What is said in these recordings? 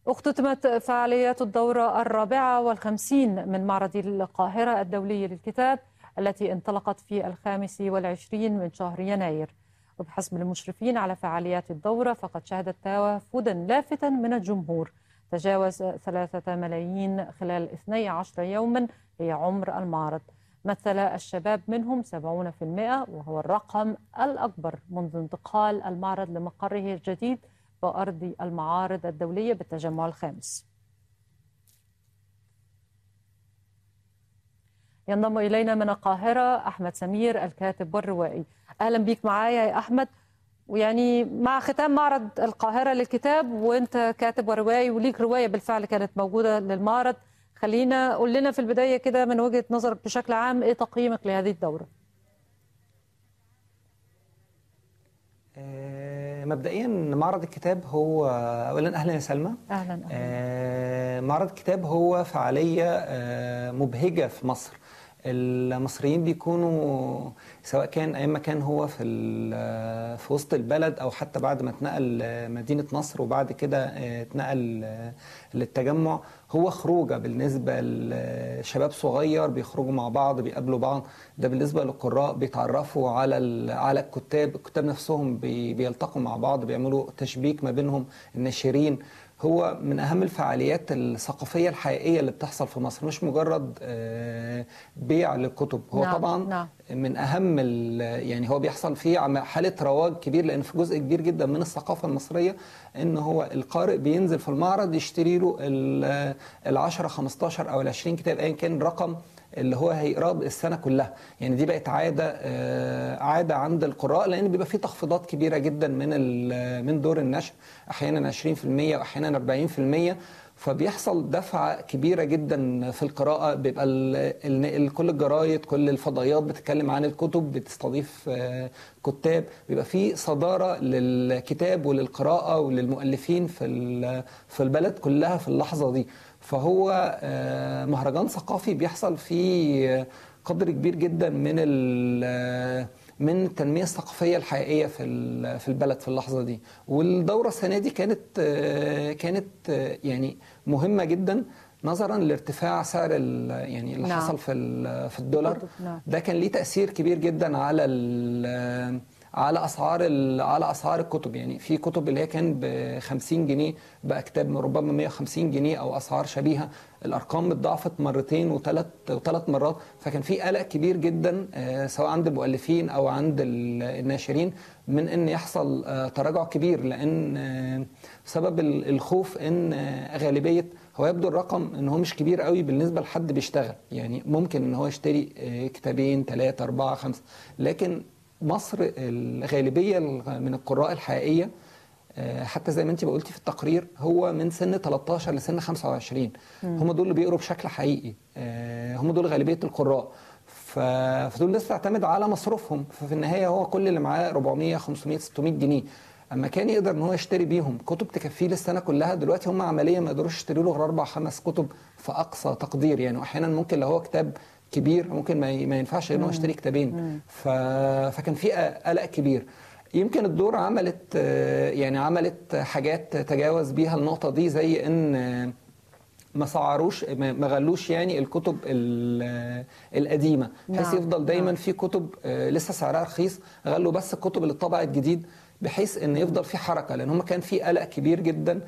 اختتمت فعاليات الدورة الرابعة والخمسين من معرض القاهرة الدولي للكتاب التي انطلقت في الخامس والعشرين من شهر يناير وبحسب المشرفين على فعاليات الدورة فقد شهدت توافدا لافتا من الجمهور تجاوز ثلاثة ملايين خلال 12 يوما هي عمر المعرض مثل الشباب منهم 70% وهو الرقم الأكبر منذ انتقال المعرض لمقره الجديد بأرض المعارض الدولية بالتجمع الخامس ينضم إلينا من القاهرة أحمد سمير الكاتب والروائي أهلا بيك معايا يا أحمد ويعني مع ختام معرض القاهرة للكتاب وانت كاتب وروائي وليك رواية بالفعل كانت موجودة للمعرض خلينا قول لنا في البداية كده من وجهة نظرك بشكل عام ايه تقييمك لهذه الدورة آه، مبدئيا معرض الكتاب هو اولا اهلا يا سلمى اهلا اهلا آه، معرض الكتاب هو فعاليه آه، مبهجه في مصر المصريين بيكونوا سواء كان ايام ما كان هو في ال- في وسط البلد او حتى بعد ما اتنقل مدينه نصر وبعد كده اتنقل للتجمع هو خروجه بالنسبه لشباب صغير بيخرجوا مع بعض بيقابلوا بعض ده بالنسبه للقراء بيتعرفوا على ال- على الكتاب الكتاب نفسهم بي- بيلتقوا مع بعض بيعملوا تشبيك ما بينهم الناشرين هو من اهم الفعاليات الثقافيه الحقيقيه اللي بتحصل في مصر مش مجرد آه، بيع للكتب هو نعم، طبعا نعم. من اهم ال- يعني هو بيحصل فيه عم- حاله رواج كبير لان في جزء كبير جدا من الثقافه المصريه ان هو القارئ بينزل في المعرض يشتري له ال 10 15 او ال 20 كتاب ايا كان الرقم اللي هو هيقراه السنه كلها يعني دي بقت عاده آه، عاده عند القراء لان بيبقى في تخفيضات كبيره جدا من ال- من دور النشر احيانا 20% واحيانا 40% فبيحصل دفعه كبيره جدا في القراءه بيبقى ال ال كل الجرايد كل الفضائيات بتتكلم عن الكتب بتستضيف آه، كتاب بيبقى في صداره للكتاب وللقراءه وللمؤلفين في ال- في البلد كلها في اللحظه دي فهو آه، مهرجان ثقافي بيحصل فيه قدر كبير جدا من ال- من التنميه الثقافيه الحقيقيه في ال- في البلد في اللحظه دي والدوره السنه دي كانت آه، كانت آه، يعني مهمه جدا نظرا لارتفاع سعر ال- يعني اللي نعم. حصل في ال- في الدولار نعم. ده كان ليه تاثير كبير جدا على ال- على اسعار ال- على اسعار الكتب يعني في كتب اللي هي كان ب 50 جنيه بقى كتاب ربما 150 جنيه او اسعار شبيهه الارقام اتضاعفت مرتين وثلاث وثلاث مرات فكان في قلق كبير جدا آه، سواء عند المؤلفين او عند ال- الناشرين من ان يحصل آه، تراجع كبير لان آه، سبب ال- الخوف ان آه، غالبيه هو يبدو الرقم ان هو مش كبير قوي بالنسبه لحد بيشتغل يعني ممكن ان هو يشتري آه، كتابين ثلاثه اربعه خمسه لكن مصر الغالبيه من القراء الحقيقيه آه، حتى زي ما انت قلتي في التقرير هو من سن 13 لسن 25 هم دول اللي بيقروا بشكل حقيقي آه، هم دول غالبيه القراء ف- فدول لسه تعتمد على مصروفهم ففي النهايه هو كل اللي معاه 400 500 600 جنيه اما كان يقدر ان هو يشتري بيهم كتب تكفيه للسنه كلها دلوقتي هم عمليا ما يقدروش يشتروا له غير اربع خمس كتب في اقصى تقدير يعني واحيانا ممكن لو هو كتاب كبير ممكن ما ي- ما ينفعش ان هو يشتري كتابين ف... فكان في قلق كبير يمكن الدور عملت آه، يعني عملت حاجات تجاوز بيها النقطه دي زي ان آه، ما سعروش ما ما غلوش يعني الكتب ال- القديمه بحيث نعم، يفضل دايما نعم. في كتب آه، لسه سعرها رخيص غلوا بس الكتب اللي اتطبعت جديد بحيث ان يفضل في حركه لان هم كان في قلق كبير جدا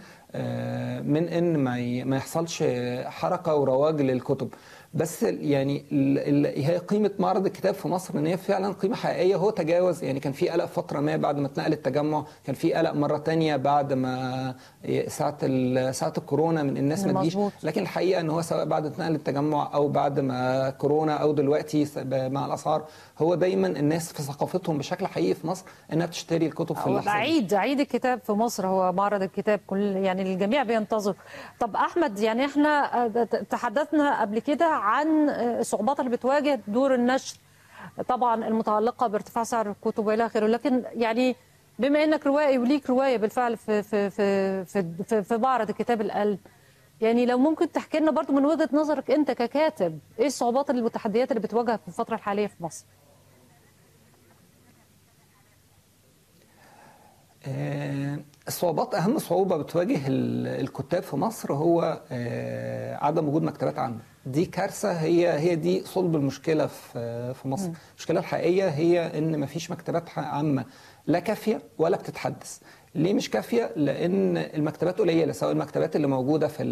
آه، من ان ما ي- ما يحصلش حركه ورواج للكتب بس يعني ال- ال- هي قيمه معرض الكتاب في مصر ان هي فعلا قيمه حقيقيه هو تجاوز يعني كان في قلق فتره ما بعد ما اتنقل التجمع كان في قلق مره تانية بعد ما ساعه ال- ساعه الكورونا من الناس ما تجيش مظبوط. لكن الحقيقه ان هو سواء بعد اتنقل التجمع او بعد ما كورونا او دلوقتي س- ب- مع الاسعار هو دايما الناس في ثقافتهم بشكل حقيقي في مصر انها بتشتري الكتب في هو اللحظه دي. عيد عيد الكتاب في مصر هو معرض الكتاب كل يعني الجميع بينتظر طب احمد يعني احنا آه، تحدثنا قبل كده عن آه، الصعوبات اللي بتواجه دور النشر طبعا المتعلقه بارتفاع سعر الكتب والى اخره لكن يعني بما انك روائي وليك روايه بالفعل في في في في, في, في معرض الكتاب القلب يعني لو ممكن تحكي لنا برضو من وجهه نظرك انت ككاتب ايه الصعوبات والتحديات اللي بتواجهك في الفتره الحاليه في مصر؟ آه، الصعوبات اهم صعوبه بتواجه ال- الكتاب في مصر هو آه، عدم وجود مكتبات عامه دي كارثه هي هي دي صلب المشكله في في مصر المشكله الحقيقيه هي ان مفيش مكتبات ح- عامه لا كافيه ولا بتتحدث ليه مش كافيه لان المكتبات قليله سواء المكتبات اللي موجوده في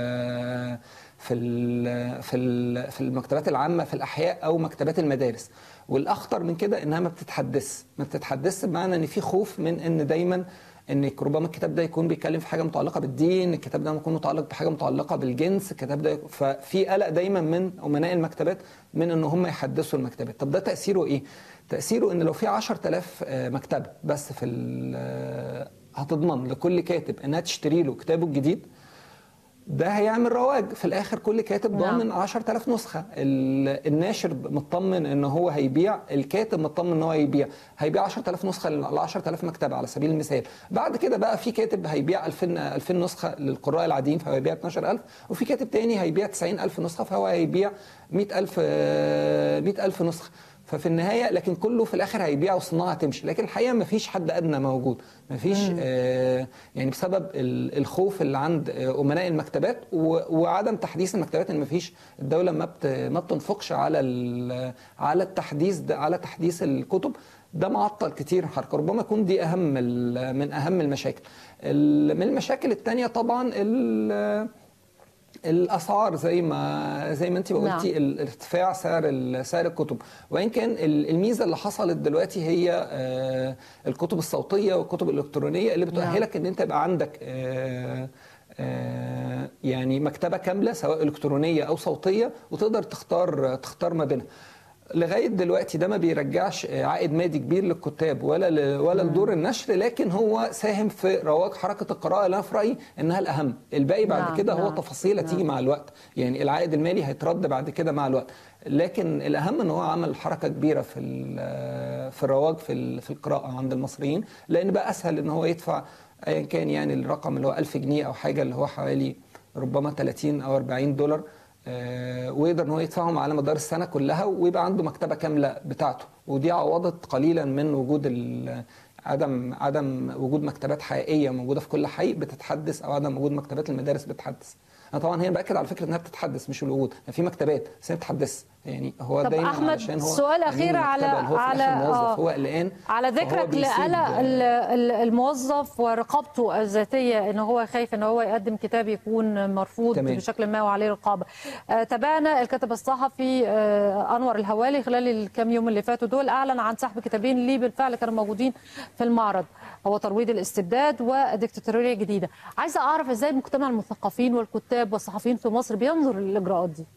ال في ال في ال في المكتبات العامه في الاحياء او مكتبات المدارس والاخطر من كده انها ما بتتحدث ما بتتحدث بمعنى ان في خوف من ان دايما ان ربما الكتاب ده يكون بيتكلم في حاجه متعلقه بالدين الكتاب ده يكون متعلق بحاجه متعلقه بالجنس الكتاب ده يكون- ففي قلق دايما من امناء المكتبات من ان هم يحدثوا المكتبات طب ده تاثيره ايه تاثيره ان لو في 10000 آه، مكتبه بس في ال- آه، هتضمن لكل كاتب انها تشتري له كتابه الجديد ده هيعمل رواج في الاخر كل كاتب نعم. ضامن 10000 نسخه ال- الناشر مطمن ان هو هيبيع الكاتب مطمن ان هو هيبيع هيبيع 10000 نسخه ل 10000 مكتبه على سبيل المثال بعد كده بقى في كاتب هيبيع 2000 2000 نسخه للقراء العاديين فهو هيبيع 12000 وفي كاتب تاني هيبيع 90000 نسخه فهو هيبيع 100000 آه، 100000 نسخه ففي النهايه لكن كله في الاخر هيبيع والصناعه تمشي لكن الحقيقه ما فيش حد ادنى موجود ما فيش آه يعني بسبب ال- الخوف اللي عند آه، امناء المكتبات و- وعدم تحديث المكتبات ان ما فيش الدوله ما بت ما بتنفقش على ال- على التحديث ده على تحديث الكتب ده معطل كتير حركه ربما يكون دي اهم ال- من اهم المشاكل ال- من المشاكل الثانيه طبعا ال- الاسعار زي ما زي ما انت نعم. قلتي ال- ارتفاع سعر ال- سعر الكتب وان كان ال- الميزه اللي حصلت دلوقتي هي آه، الكتب الصوتيه والكتب الالكترونيه اللي بتؤهلك ان انت يبقى عندك آه، آه، يعني مكتبه كامله سواء الكترونيه او صوتيه وتقدر تختار تختار ما بينها لغايه دلوقتي ده ما بيرجعش عائد مادي كبير للكتاب ولا ل- ولا لدور النشر لكن هو ساهم في رواج حركه القراءه اللي انا في رايي انها الاهم الباقي بعد نعم، كده هو نعم، تفاصيل هتيجي نعم. مع الوقت يعني العائد المالي هيترد بعد كده مع الوقت لكن الاهم ان هو عمل حركه كبيره في ال- في الرواج في ال- في القراءه عند المصريين لان بقى اسهل ان هو يدفع ايا كان يعني الرقم اللي هو 1000 جنيه او حاجه اللي هو حوالي ربما 30 او 40 دولار آه، ويقدر ان هو يدفعهم على مدار السنه كلها ويبقى عنده مكتبه كامله بتاعته ودي عوضت قليلا من وجود ال- عدم عدم وجود مكتبات حقيقيه موجوده في كل حي بتتحدث او عدم وجود مكتبات المدارس بتتحدث انا طبعا هنا باكد على فكره انها بتتحدث مش الوجود يعني في مكتبات بس هي ما بتتحدث يعني هو طب دايما أحمد، علشان هو سؤال أمين أخير على- المكتبة اللي هو في على- الآخر موظف آه. هو قلقان على فهو ذكرك بيسيب- لقلق ال- ال- الموظف ورقابته الذاتيه ان هو خايف ان هو يقدم كتاب يكون مرفوض تمام. بشكل ما وعليه رقابه. آه، تابعنا الكاتب الصحفي آه، انور الهوالي خلال الكام يوم اللي فاتوا دول اعلن عن سحب كتابين ليه بالفعل كانوا موجودين في المعرض هو ترويض الاستبداد والديكتاتوريه الجديده. عايزه اعرف ازاي مجتمع المثقفين والكتاب والصحفيين في مصر بينظر للاجراءات دي.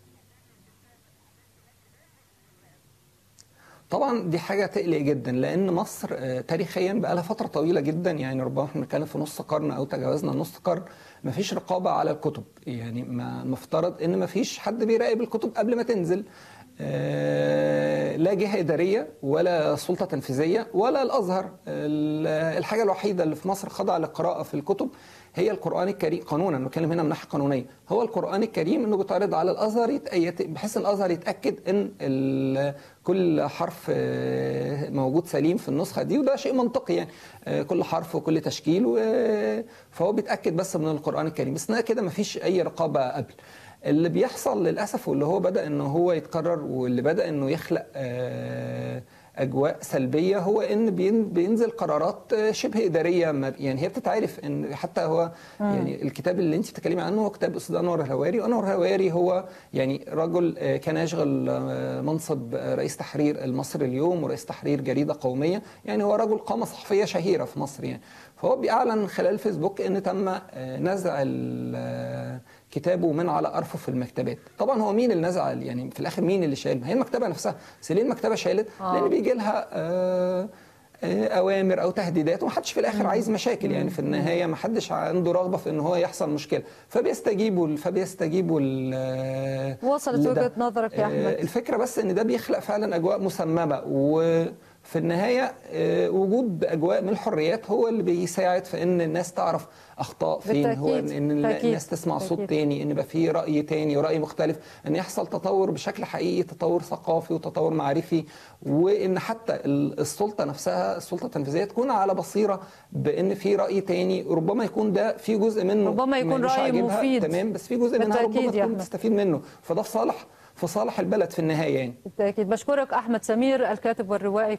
طبعا دي حاجه تقلق جدا لان مصر آه، تاريخيا بقى لها فتره طويله جدا يعني ربما احنا بنتكلم في نص قرن او تجاوزنا نص قرن ما فيش رقابه على الكتب يعني ما المفترض ان ما فيش حد بيراقب الكتب قبل ما تنزل آه، لا جهه اداريه ولا سلطه تنفيذيه ولا الازهر ال- الحاجه الوحيده اللي في مصر خاضعه للقراءه في الكتب هي القران الكريم قانونا نتكلم هنا من ناحيه قانونيه هو القران الكريم انه بيتعرض على الازهر يت- يت- بحيث ان الازهر يتاكد ان ال- كل حرف آه، موجود سليم في النسخه دي وده شيء منطقي يعني آه، كل حرف وكل تشكيل و- فهو بيتاكد بس من القران الكريم بس إنها كده مفيش اي رقابه قبل اللي بيحصل للاسف واللي هو بدا انه هو يتكرر واللي بدا انه يخلق آه، اجواء سلبيه هو ان بين- بينزل قرارات آه، شبه اداريه ما- يعني هي بتتعرف ان حتى هو يعني الكتاب اللي انت بتتكلمي عنه هو كتاب استاذ انور الهواري وانور الهواري هو يعني رجل آه، كان يشغل آه، منصب آه، رئيس تحرير المصري اليوم ورئيس تحرير جريده قوميه يعني هو رجل قامه صحفيه شهيره في مصر يعني فهو بيعلن خلال فيسبوك ان تم آه، نزع ال- آه، كتابه من على ارفف المكتبات طبعا هو مين اللي نزع يعني في الاخر مين اللي شال ما هي المكتبه نفسها بس ليه المكتبه شالت آه. لان بيجي لها آه، آه، اوامر او تهديدات ومحدش في الاخر عايز مشاكل يعني في النهايه محدش عنده رغبه في ان هو يحصل مشكله فبيستجيبوا فبيستجيبوا ال- وصلت لده. وجهة نظرك يا آه، أحمد. الفكره بس ان ده بيخلق فعلا اجواء مسممه و في النهايه آه، وجود اجواء من الحريات هو اللي بيساعد في ان الناس تعرف اخطاء فين هو ان بالتأكيد. إن بالتأكيد. الناس تسمع صوت بالتأكيد. تاني ان يبقى في راي تاني وراي مختلف ان يحصل تطور بشكل حقيقي تطور ثقافي وتطور معرفي وان حتى ال- السلطه نفسها السلطه التنفيذيه تكون على بصيره بان في راي تاني ربما يكون ده في جزء منه ربما يكون مش رأي عاجبها، مفيد. تمام بس في جزء منها بالتأكيد ربما يا تكون أحمد. بتستفيد منه فده في صالح في صالح البلد في النهايه يعني بالتأكيد بشكرك أحمد سمير الكاتب والروائي